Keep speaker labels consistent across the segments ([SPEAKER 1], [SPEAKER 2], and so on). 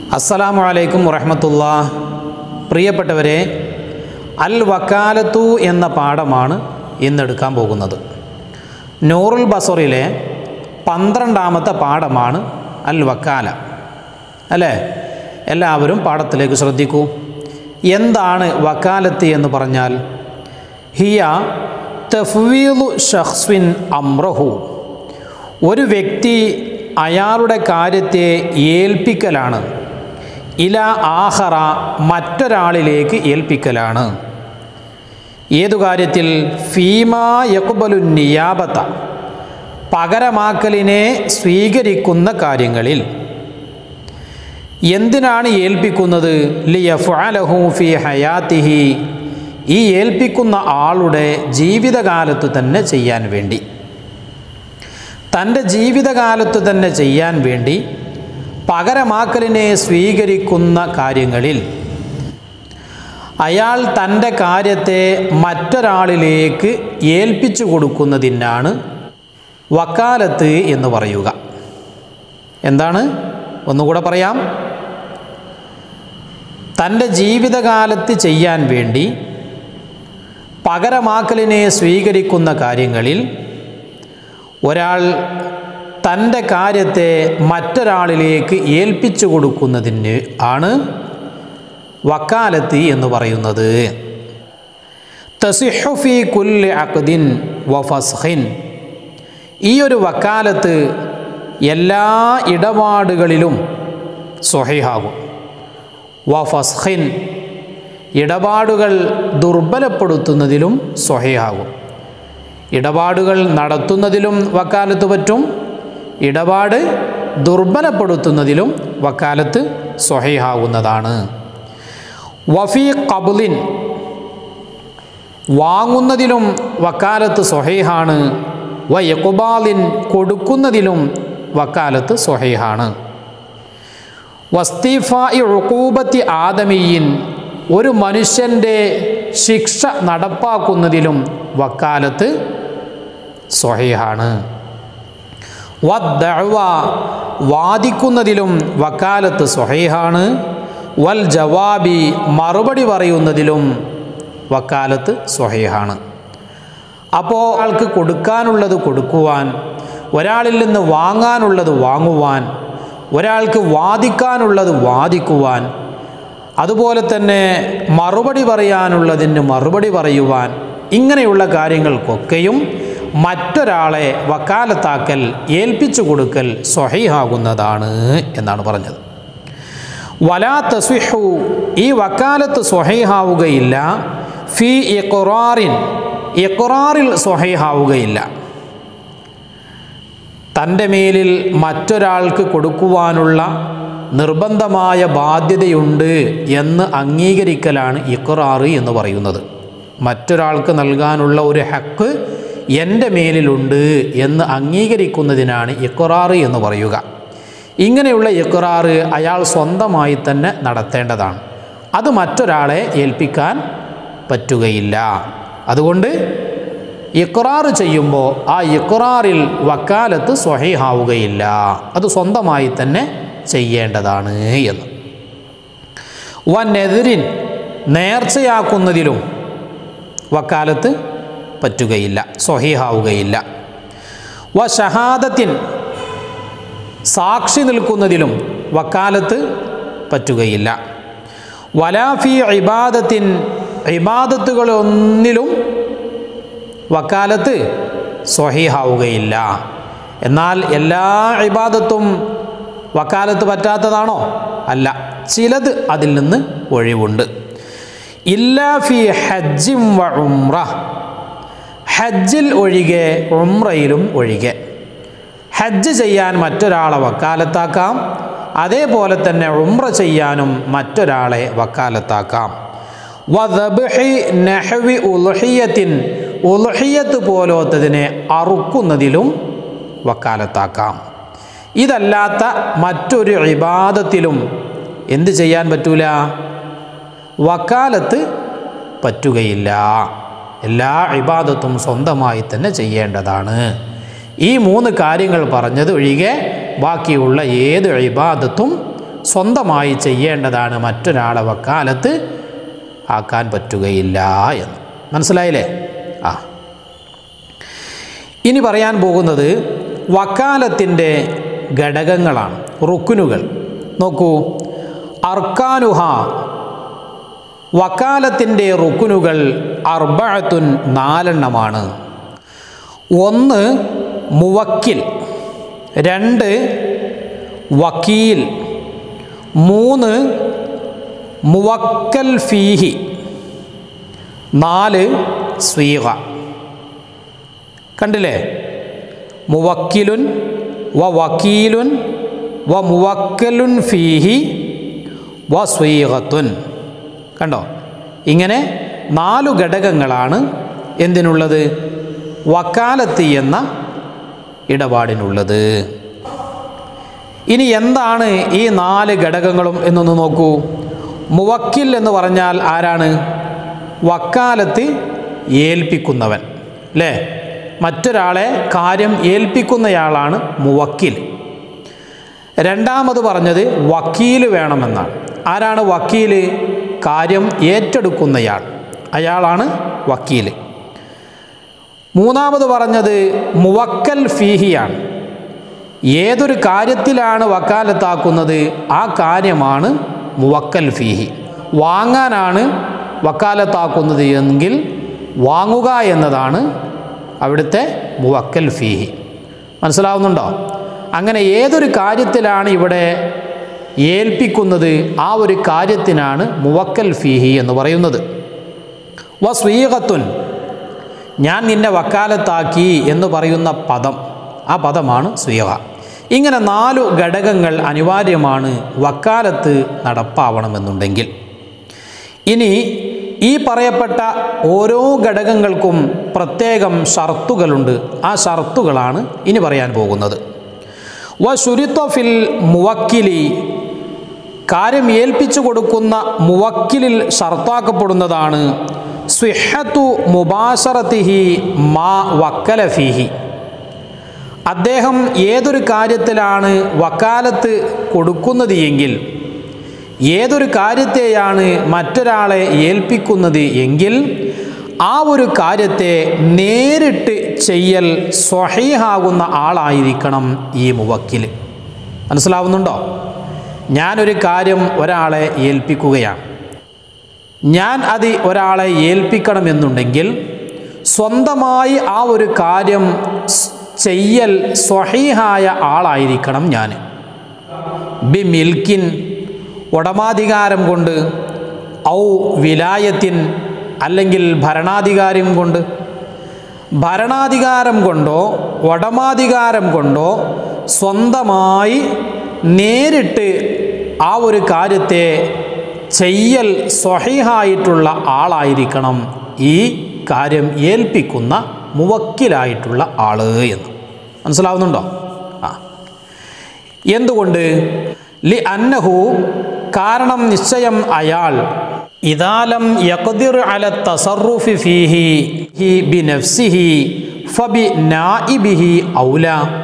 [SPEAKER 1] അസ്സലാമു അലൈക്കും വറഹമത്തുള്ള പ്രിയപ്പെട്ടവരെ അൽ വക്കാലത്തു എന്ന പാഠമാണ് ഇന്നെടുക്കാൻ പോകുന്നത് നൂറുൽ ബസറിലെ പന്ത്രണ്ടാമത്തെ പാഠമാണ് അൽ വക്കാല അല്ലേ എല്ലാവരും പാഠത്തിലേക്ക് ശ്രദ്ധിക്കൂ എന്താണ് വക്കാലത്ത് എന്ന് പറഞ്ഞാൽ ഹിയ തഫ്വീലു ഷഖ്സ്വിൻ അമ്രഹു ഒരു വ്യക്തി അയാളുടെ കാര്യത്തെ ഏൽപ്പിക്കലാണ് ഇല ആഹറ മറ്റൊരാളിലേക്ക് ഏൽപ്പിക്കലാണ് ഏതു കാര്യത്തിൽ ഫീമ യക്കുബലു നിയാബത്ത പകരമാക്കലിനെ സ്വീകരിക്കുന്ന കാര്യങ്ങളിൽ എന്തിനാണ് ഏൽപ്പിക്കുന്നത് ലിയഫലഹു ഫി ഹയാത്തിഹി ഈ ഏൽപ്പിക്കുന്ന ആളുടെ ജീവിതകാലത്ത് തന്നെ ചെയ്യാൻ വേണ്ടി തൻ്റെ ജീവിതകാലത്ത് തന്നെ ചെയ്യാൻ വേണ്ടി പകരമാക്കലിനെ സ്വീകരിക്കുന്ന കാര്യങ്ങളിൽ അയാൾ തൻ്റെ കാര്യത്തെ മറ്റൊരാളിലേക്ക് ഏൽപ്പിച്ചു കൊടുക്കുന്നതിനാണ് വക്കാലത്ത് എന്ന് പറയുക എന്താണ് ഒന്നുകൂടെ പറയാം തൻ്റെ ജീവിതകാലത്ത് ചെയ്യാൻ വേണ്ടി പകരമാക്കലിനെ സ്വീകരിക്കുന്ന കാര്യങ്ങളിൽ ഒരാൾ തൻ്റെ കാര്യത്തെ മറ്റൊരാളിലേക്ക് ഏൽപ്പിച്ചു കൊടുക്കുന്നതിന് ആണ് വക്കാലത്ത് എന്ന് പറയുന്നത് തസിഹുഫി കുല്ല് അഖ്ദിൻ വഫസ്ഹിൻ ഈ ഒരു വക്കാലത്ത് എല്ലാ ഇടപാടുകളിലും സ്വഹിഹാകും വഫസ്ഹിൻ ഇടപാടുകൾ ദുർബലപ്പെടുത്തുന്നതിലും സ്വഹിഹാകും ഇടപാടുകൾ നടത്തുന്നതിലും വക്കാലത്ത് പറ്റും ഇടപാട് ദുർബലപ്പെടുത്തുന്നതിലും വക്കാലത്ത് സ്വഹീഹാകുന്നതാണ് വഫി കബുലിൻ വാങ്ങുന്നതിലും വക്കാലത്ത് സ്വഹീഹാണ് വ യക്കുബാലിൻ കൊടുക്കുന്നതിലും വക്കാലത്ത് സ്വഹീഹാണ് വസ്തീഫായി ഉക്കൂബത്തി ആദമീയിൻ ഒരു മനുഷ്യൻ്റെ ശിക്ഷ നടപ്പാക്കുന്നതിലും വക്കാലത്ത് സ്വഹീഹാണ് വദ്ദഅവ വാദിക്കുന്നതിലും വക്കാലത്ത് സ്വഹീഹാണ് വൽ ജവാബി മറുപടി പറയുന്നതിലും വക്കാലത്ത് സ്വഹീഹാണ് അപ്പോൾ ആൾക്ക് കൊടുക്കാനുള്ളത് കൊടുക്കുവാൻ ഒരാളിൽ നിന്ന് വാങ്ങാനുള്ളത് വാങ്ങുവാൻ ഒരാൾക്ക് വാദിക്കാനുള്ളത് വാദിക്കുവാൻ അതുപോലെ തന്നെ മറുപടി പറയാനുള്ളതിന് മറുപടി പറയുവാൻ ഇങ്ങനെയുള്ള കാര്യങ്ങൾക്കൊക്കെയും മറ്റൊരാളെ വക്കാലത്താക്കൽ ഏൽപ്പിച്ചു കൊടുക്കൽ സ്വഹീഹാകുന്നതാണ് എന്നാണ് പറഞ്ഞത് വലാ തസ്വിഹു ഈ വക്കാലത്ത് സ്വഹീഹാവുകയില്ല ഫി ഇഖ്റാറിൻ ഇഖ്റാറിൽ സ്വഹീഹാവുകയില്ല തൻ്റെ മേലിൽ മറ്റൊരാൾക്ക് കൊടുക്കുവാനുള്ള നിർബന്ധമായ ബാധ്യതയുണ്ട് എന്ന് അംഗീകരിക്കലാണ് ഇഖ്റാറ് എന്ന് പറയുന്നത് മറ്റൊരാൾക്ക് നൽകാനുള്ള ഒരു ഹക്ക് എൻ്റെ മേലിലുണ്ട് എന്ന് അംഗീകരിക്കുന്നതിനാണ് ഇഖ്റാറ് എന്ന് പറയുക ഇങ്ങനെയുള്ള ഇഖ്റാറ് അയാൾ സ്വന്തമായി തന്നെ നടത്തേണ്ടതാണ് അത് മറ്റൊരാളെ ഏൽപ്പിക്കാൻ പറ്റുകയില്ല അതുകൊണ്ട് ഇഖ്റാറ് ചെയ്യുമ്പോൾ ആ ഇഖ്റാറിൽ വക്കാലത്ത് സ്വഹീഹാവുകയില്ല അത് സ്വന്തമായി തന്നെ ചെയ്യേണ്ടതാണ് എന്ന് വനെതിരിൻ നേർച്ചയാക്കുന്നതിലും വക്കാലത്ത് പറ്റുകയില്ല സ്വഹീഹാവുകയില്ല വ ഷഹാദത്തിൻ സാക്ഷി നിൽക്കുന്നതിലും വക്കാലത്ത് പറ്റുകയില്ല വലാഫി ഇബാദത്തിൻ ഇബാദത്തുകളൊന്നിലും വക്കാലത്ത് സ്വഹീഹാവുകയില്ല എന്നാൽ എല്ലാ ഇബാദത്തും വക്കാലത്ത് പറ്റാത്തതാണോ അല്ല ചിലത് അതിൽ നിന്ന് ഒഴിവുണ്ട് ഇല്ലാ ഫി ഹജ്ജിം വ ഉംറ ഹജ്ജിൽ ഒഴികെ ഉംറയിലും ഒഴികെ ഹജ്ജ് ചെയ്യാൻ മറ്റൊരാളെ വക്കാലത്താക്കാം അതേപോലെ തന്നെ ഉംറ ചെയ്യാനും മറ്റൊരാളെ വക്കാലത്താക്കാം വദബ്ഹി നഹവി ഉൽഹിയത്തിൻ ഉൽഹിയത്ത് പോലോത്തതിനെ അറുക്കുന്നതിലും വക്കാലത്താക്കാം ഇതല്ലാത്ത മറ്റൊരു ഇബാദത്തിലും എന്ത് ചെയ്യാൻ പറ്റൂല വക്കാലത്ത് പറ്റുകയില്ല എല്ലാ ഇബാദത്തും സ്വന്തമായി തന്നെ ചെയ്യേണ്ടതാണ് ഈ മൂന്ന് കാര്യങ്ങൾ പറഞ്ഞത് ഒഴികെ ബാക്കിയുള്ള ഏത് ഇബാദത്തും സ്വന്തമായി ചെയ്യേണ്ടതാണ് മറ്റൊരാളെ വക്കാലത്ത് ആക്കാൻ പറ്റുകയില്ല എന്ന് മനസ്സിലായില്ലേ ആ ഇനി പറയാൻ പോകുന്നത് വക്കാലത്തിൻ്റെ ഘടകങ്ങളാണ് റുക്കുനുകൾ നോക്കൂ അർക്കാനുഹ വക്കാലത്തിൻ്റെ റുക്കുനുകൾ അർബഅത്തുൻ നാലെണ്ണമാണ് ഒന്ന് മുവക്കിൽ രണ്ട് വക്കീൽ മൂന്ന് മുവക്കൽ ഫീഹി നാല് സ്വീഹ കണ്ടില്ലേ മുവക്കിലുൻ വ വക്കീലുൻ വ മുവക്കലുൻ ഫീഹി വ സ്വീഹത്തുൻ കണ്ടോ ഇങ്ങനെ നാലു ഘടകങ്ങളാണ് എന്തിനുള്ളത് വക്കാലത്ത് എന്ന ഇടപാടിനുള്ളത് ഇനി എന്താണ് ഈ നാല് ഘടകങ്ങളും എന്നൊന്ന് നോക്കൂ മുവക്കിൽ എന്ന് പറഞ്ഞാൽ ആരാണ് വക്കാലത്ത് ഏൽപ്പിക്കുന്നവൻ അല്ലേ മറ്റൊരാളെ കാര്യം ഏൽപ്പിക്കുന്നയാളാണ് മുവക്കിൽ രണ്ടാമത് പറഞ്ഞത് വക്കീൽ വേണമെന്നാണ് ആരാണ് വക്കീൽ കാര്യം ഏറ്റെടുക്കുന്നയാൾ അയാളാണ് വക്കീൽ മൂന്നാമത് പറഞ്ഞത് മുവക്കൽ ഫീഹിയാണ് ഏതൊരു കാര്യത്തിലാണ് വക്കാലത്താക്കുന്നത് ആ കാര്യമാണ് മുവക്കൽ ഫീഹി വാങ്ങാനാണ് വക്കാലത്താക്കുന്നത് എങ്കിൽ വാങ്ങുക എന്നതാണ് അവിടുത്തെ മുവക്കൽ ഫീഹി മനസ്സിലാവുന്നുണ്ടോ അങ്ങനെ ഏതൊരു കാര്യത്തിലാണ് ഇവിടെ ഏൽപ്പിക്കുന്നത് ആ ഒരു കാര്യത്തിനാണ് മുവക്കൽ ഫീഹി എന്ന് പറയുന്നത് വ സ്വീകത്തുൻ ഞാൻ നിന്നെ വക്കാലത്താക്കി എന്ന് പറയുന്ന പദം ആ പദമാണ് സ്വീഹ ഇങ്ങനെ നാലു ഘടകങ്ങൾ അനിവാര്യമാണ് വക്കാലത്ത് നടപ്പാവണമെന്നുണ്ടെങ്കിൽ ഇനി ഈ പറയപ്പെട്ട ഓരോ ഘടകങ്ങൾക്കും പ്രത്യേകം ഷർത്തുകളുണ്ട് ആ ഷർത്തുകളാണ് ഇനി പറയാൻ പോകുന്നത് വ ഫിൽ മുവക്കിലി കാര്യം ഏൽപ്പിച്ചു കൊടുക്കുന്ന മുവക്കിലിൽ ഷർത്താക്കപ്പെടുന്നതാണ് സ്വിഹത്തു മുബാസറത്തിഹി മാ വക്കല ഫീഹി അദ്ദേഹം ഏതൊരു കാര്യത്തിലാണ് വക്കാലത്ത് കൊടുക്കുന്നത് എങ്കിൽ ഏതൊരു കാര്യത്തെയാണ് മറ്റൊരാളെ ഏൽപ്പിക്കുന്നത് എങ്കിൽ ആ ഒരു കാര്യത്തെ നേരിട്ട് ചെയ്യൽ സ്വഹീഹാകുന്ന ആളായിരിക്കണം ഈ മുവക്കിൽ മനസ്സിലാവുന്നുണ്ടോ ഞാനൊരു കാര്യം ഒരാളെ ഏൽപ്പിക്കുകയാണ് ഞാൻ അത് ഒരാളെ ഏൽപ്പിക്കണമെന്നുണ്ടെങ്കിൽ സ്വന്തമായി ആ ഒരു കാര്യം സ് ചെയ്യൽ സ്വഹീഹായ ആളായിരിക്കണം ഞാൻ ബി മിൽക്കിൻ ഉടമാധികാരം കൊണ്ട് ഔ വിലായത്തിൻ അല്ലെങ്കിൽ ഭരണാധികാരം കൊണ്ട് ഭരണാധികാരം കൊണ്ടോ ഉടമാധികാരം കൊണ്ടോ സ്വന്തമായി നേരിട്ട് ആ ഒരു കാര്യത്തെ ചെയ്യൽ സ്വഹീഹായിട്ടുള്ള ആളായിരിക്കണം ഈ കാര്യം ഏൽപ്പിക്കുന്ന മുവക്കിലായിട്ടുള്ള ആള് എന്ന് മനസ്സിലാവുന്നുണ്ടോ ആ എന്തുകൊണ്ട് ലി അന്നഹു കാരണം നിശ്ചയം അയാൾ ഇദാലം യഖ്ദിർ അല തസറുഫി ഫീഹി ഹി ബി നഫ്സിഹി ഫബി നായിബിഹി ഔല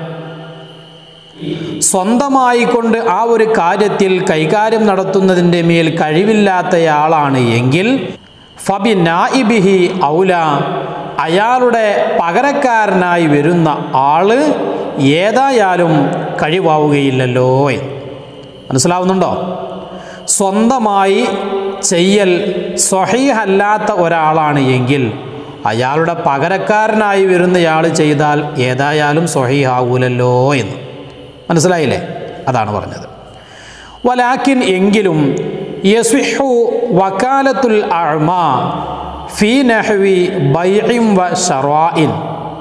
[SPEAKER 1] സ്വന്തമായി കൊണ്ട് ആ ഒരു കാര്യത്തിൽ കൈകാര്യം നടത്തുന്നതിൻ്റെ മേൽ കഴിവില്ലാത്തയാളാണ് എങ്കിൽ ഫബി നായിബിഹി ഔല അയാളുടെ പകരക്കാരനായി വരുന്ന ആള് ഏതായാലും കഴിവാവുകയില്ലല്ലോ എന്ന്. മനസ്സിലാവുന്നുണ്ടോ സ്വന്തമായി ചെയ്യൽ സ്വഹീഹല്ലാത്ത ഒരാളാണ് എങ്കിൽ അയാളുടെ പകരക്കാരനായി വരുന്നയാൾ ചെയ്താൽ ഏതായാലും സ്വഹീഹാവൂലല്ലോ എന്ന് മനസ്സിലായില്ലേ അതാണ് പറഞ്ഞത് വലാക്കിൻ എങ്കിലും യസ്വിഹു വക്കാലത്തുൽ അഴ്മ ഫി നഹ്വി ബൈഇം വ ഷറായിൻ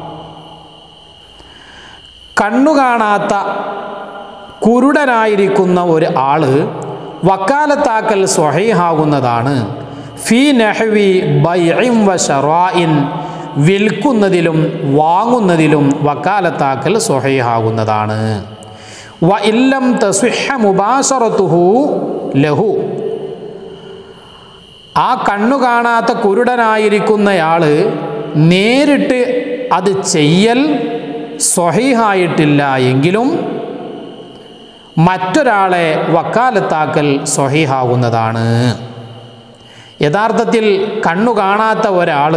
[SPEAKER 1] കണ്ണു കാണാത്ത കുരുടനായിരിക്കുന്ന ഒരു ആള് വക്കാലത്താക്കൽ സ്വഹീഹാകുന്നതാണ് ഫി നഹ്വി ബൈഇം വ ഷറായിൻ വിൽക്കുന്നതിലും വാങ്ങുന്നതിലും വക്കാലത്താക്കൽ സ്വഹീഹാകുന്നതാണ് വ ഇല്ലം തസ്വിഹ മുബാസറത്തുഹു ലഹു ആ കണ്ണു കാണാത്ത കുരുടനായിരിക്കുന്നയാള് നേരിട്ട് അത് ചെയ്യൽ സ്വഹീഹായിട്ടില്ല എങ്കിലും മറ്റൊരാളെ വക്കാലത്താക്കൽ സ്വഹീഹാകുന്നതാണ് യഥാർത്ഥത്തിൽ കണ്ണു കാണാത്ത ഒരാൾ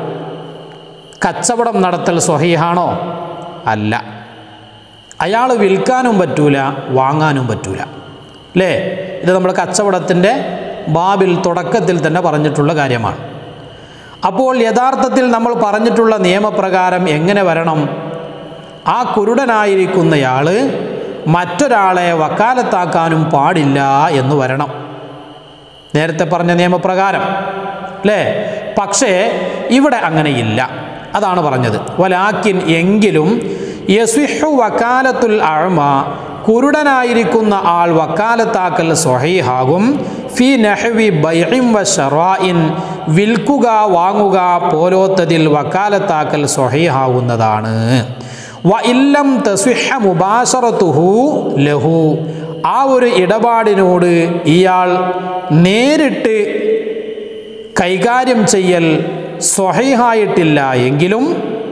[SPEAKER 1] കച്ചവടം നടത്തൽ സ്വഹീഹാണോ അല്ല അയാൾ വിൽക്കാനും പറ്റൂല വാങ്ങാനും പറ്റൂല അല്ലേ ഇത് നമ്മുടെ കച്ചവടത്തിൻ്റെ ബാബിൽ തുടക്കത്തിൽ തന്നെ പറഞ്ഞിട്ടുള്ള കാര്യമാണ് അപ്പോൾ യഥാർത്ഥത്തിൽ നമ്മൾ പറഞ്ഞിട്ടുള്ള നിയമപ്രകാരം എങ്ങനെ വരണം ആ കുരുടനായിരിക്കുന്നയാൾ മറ്റൊരാളെ വക്കാലത്താക്കാനും പാടില്ല എന്ന് വരണം നേരത്തെ പറഞ്ഞ നിയമപ്രകാരം അല്ലേ പക്ഷേ ഇവിടെ അങ്ങനെയില്ല അതാണ് പറഞ്ഞത് വലാക്കിൻ എങ്കിലും യസ്വിഹു വക്കാലത്തുൽ അഴമ കുരുടനായിരിക്കുന്ന ആൾ വക്കാലത്താക്കൽ സ്വഹീഹാകും ഫി നഹവി ബൈഇം വ ഷറായിൻ വിൽക്കുക വാങ്ങുക പോലോത്തതിൽ വക്കാലത്താക്കൽ സ്വഹീഹാകുന്നതാണ് വ ഇല്ലം തസ്വിഹ മുബാശറത്തുഹു ലഹു ആ ഒരു ഇടപാടിനോട് ഇയാൾ നേരിട്ട് കൈകാര്യം ചെയ്യൽ സ്വഹീഹായിട്ടില്ല എങ്കിലും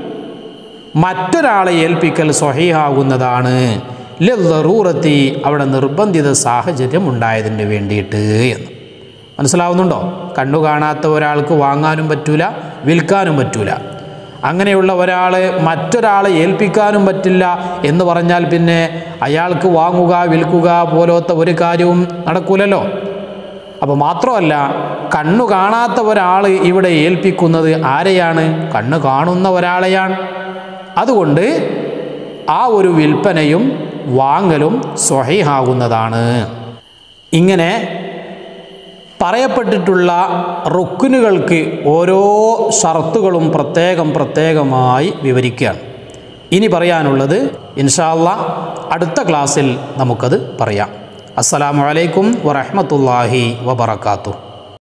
[SPEAKER 1] മറ്റൊരാളെ ഏൽപ്പിക്കൽ സ്വഹീഹാകുന്നതാണ് ലറൂറത്തി അവിടെ നിർബന്ധിത സാഹചര്യം ഉണ്ടായതിന് വേണ്ടിയിട്ട് എന്ന് മനസ്സിലാവുന്നുണ്ടോ കണ്ണു കാണാത്ത ഒരാൾക്ക് വാങ്ങാനും പറ്റൂല വിൽക്കാനും പറ്റൂല അങ്ങനെയുള്ള ഒരാൾ മറ്റൊരാളെ ഏൽപ്പിക്കാനും പറ്റില്ല എന്ന് പറഞ്ഞാൽ പിന്നെ അയാൾക്ക് വാങ്ങുക വിൽക്കുക പോലത്തെ ഒരു കാര്യവും നടക്കൂലല്ലോ അപ്പോൾ മാത്രമല്ല കണ്ണു കാണാത്ത ഒരാൾ ഇവിടെ ഏൽപ്പിക്കുന്നത് ആരെയാണ് കണ്ണ് കാണുന്ന ഒരാളെയാണ് അതുകൊണ്ട് ആ ഒരു വിൽപ്പനയും വാങ്ങലും സ്വഹീഹാകുന്നതാണ് ഇങ്ങനെ പറയപ്പെട്ടിട്ടുള്ള റുക്കിനുകൾക്ക് ഓരോ ഷർത്തുകളും പ്രത്യേകം പ്രത്യേകമായി വിവരിക്കുകയാണ് ഇനി പറയാനുള്ളത് ഇൻഷാല്ല അടുത്ത ക്ലാസ്സിൽ നമുക്കത് പറയാം അസ്സലാമു അലൈക്കും വറഹ്മത്തുള്ളാഹി വബറകാതുഹു